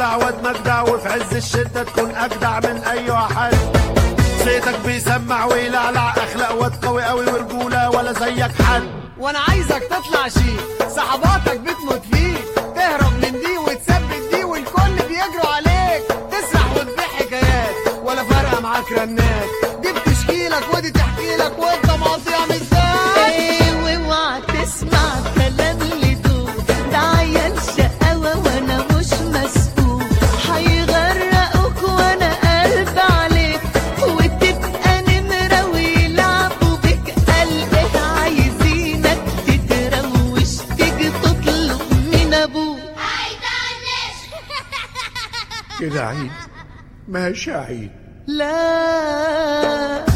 جدع واد مجدع وفي عز الشدة تكون أجدع من أي واحد صيتك بيسمع ويلعلع أخلاق واد قوي قوي ورجولة ولا زيك حد وانا عايزك تطلع شيك صحباتك بتموت فيك تهرب من دي وتثبت دي والكل بيجروا عليك تسرح وتبيع حكايات ولا فارقه معاك رنات دي بتشكيلك ودي تحكي لك وانت مقطيع من الذات ايه واوعى تسمع كلام اللي دوب ده عيال شقاوة وانا مش مسؤول هيغرقوك وانا قلب عليك وتبقى نمرة ويلعبوا بك قلبك عايزينك تتروش تيجي تطلب من ابوك كده عيد ماشي عيد لا